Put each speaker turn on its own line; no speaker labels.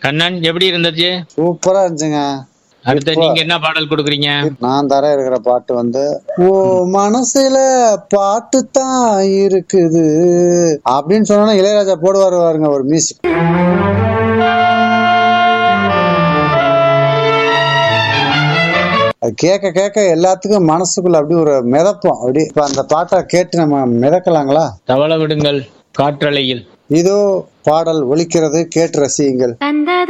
கண்ணன் எப்படி இருந்துச்சு
சூப்பரா இருந்துச்சுங்க
அடுத்து நீங்க என்ன பாடல் கொடுக்குறீங்க
நான் தர இருக்கிற பாட்டு வந்து ஓ மனசுல பாட்டு தான் இருக்குது அப்படின்னு சொன்னா இளையராஜா போடுவாரு பாருங்க ஒரு மியூசிக் அது கேட்க கேட்க எல்லாத்துக்கும் மனசுக்குள்ள அப்படி ஒரு மிதப்போம் அப்படி இப்ப அந்த பாட்டை கேட்டு நம்ம மிதக்கலாங்களா
தவள விடுங்கள் காற்றலையில்
இதோ பாடல் ஒலிக்கிறது கேட்டு ரசியுங்கள்
தந்தது